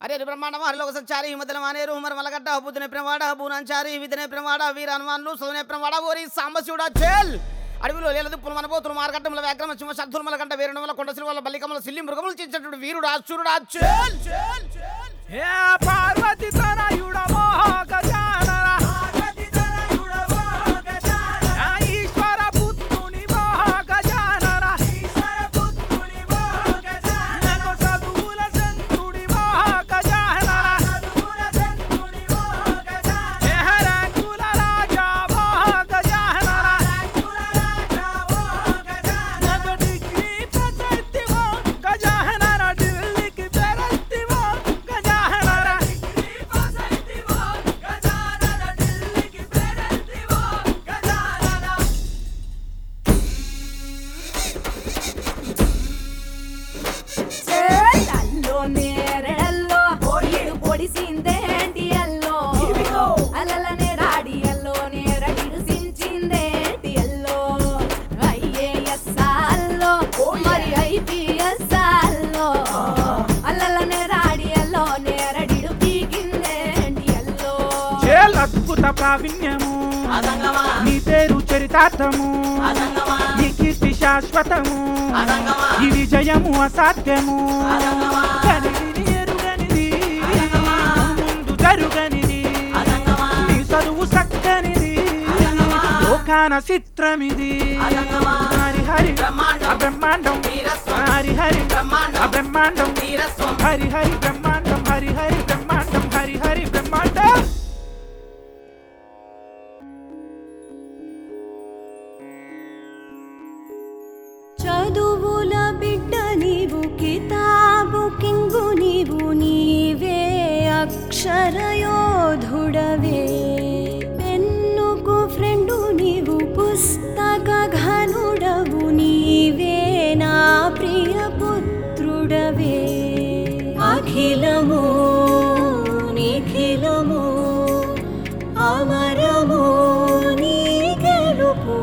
అరే బ్రహ్మాండం హరిలోక సచ్చారి హిమదల మానేరు హుమర్ మలగడ్డ బుద్ధుని ప్రమాడ బూనాంచారి విధనే ప్రమాడ వీర హనుమాన్లు సోనే ప్రమాడ ఓరి సాంబశివుడా చేల్ అడవిలో లేలదు పులు మనబోతులు మార్గట్టముల వ్యాగ్రమ సింహ శబ్దులు మలకంట వీరణముల కొండ సిలువల బల్లికముల సిల్లి మృగములు చించటువంటి వీరుడు అచ్చురుడా చేల్ చేల్ చేల్ హే పార్వతి తనయుడమో గజానన ఆ ఈశ్వర పుత్రుని మో గజానన నన్ను చదువుల సంతుడి మో గజానన హే రంగుల రాజా మో గజానన నన్ను డిగ్రీ ప్రశస్తివో గజానన ఢిల్లీకి పెరస్తివో గజానన అల్లో నేరడల్లో పొడిడు పొడిసిందేంటి అల్లో అలలనే రాడి అల్లో నేరడిడు సించిందేంటి అల్లో ఐఏఎస్ అల్లో మరి ఐపీఎస్ అల్లో అలలనే రాడి అల్లో నేరడిడు పీకిందేంటి అల్లో చేల్ అద్భుత ప్రావీణ్యము నీ పేరు చరితార్థము నీ కీర్తి శాశ్వతము ఈ విజయము అసాధ్యము కనివిని ఎరుగనిది ముందు జరుగనిది నీ చదువు సక్కనిది లోకాన చిత్రమిది హరి హరి ఆ బ్రహ్మాండం హరి హరి ఆ బ్రహ్మాండం హరి హరి బ్రహ్మాండం హరి హరి బ్రహ్మాండం హరి హరి బ్రహ్మాండం చదువుల బిడ్డ నీవు కితాబు కింగు నీవు నీవే అక్షరయోధుడవే పెన్నుకు ఫ్రెండు నీవు పుస్తక ఘనుడవు నీవే నా ప్రియ పుత్రుడవే అఖిలము నిఖిలము అమరము నీ గెలుపు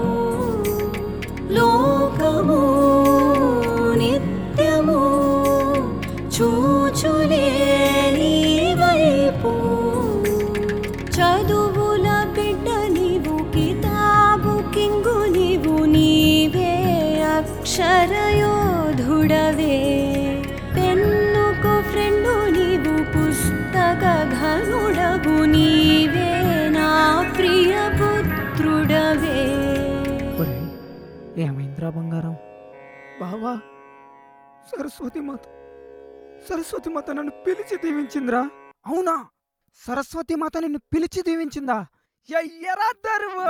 లోకము నిత్యము చూచులే నీ వైపు చదువుల బిడ్డ నీవు కితాబు కింగు నీవు నీవే అక్షరయోధుడవే పెన్నుకు ఫ్రెండు నీవు పుస్తక ఘనుడవు నీవే నా ప్రియ పుత్రుడవే ఒరేయ్, ఏమైందిరా బంగారం బావా సరస్వతి మాత సరస్వతి మాత నన్ను పిలిచి దీవించిందిరా అవునా సరస్వతి మాత నిన్ను పిలిచి దీవించిందా ఎయ్యరా దరువు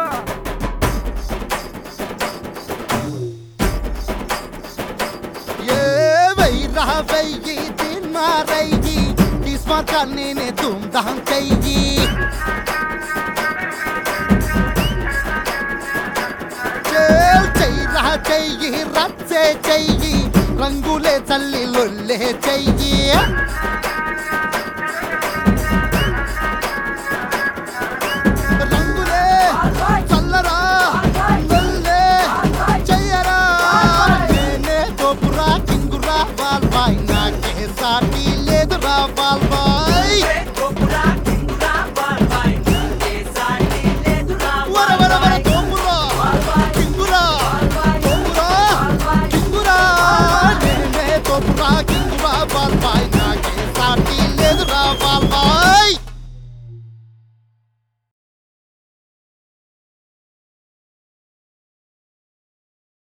ये वही रहा वही दिन मारेगी किस्मत करने ने धूमधाम चाहिए चल चाहिए रहा चाहिए रत से चाहिए రంగులే చల్లి లొల్లే చెయ్యి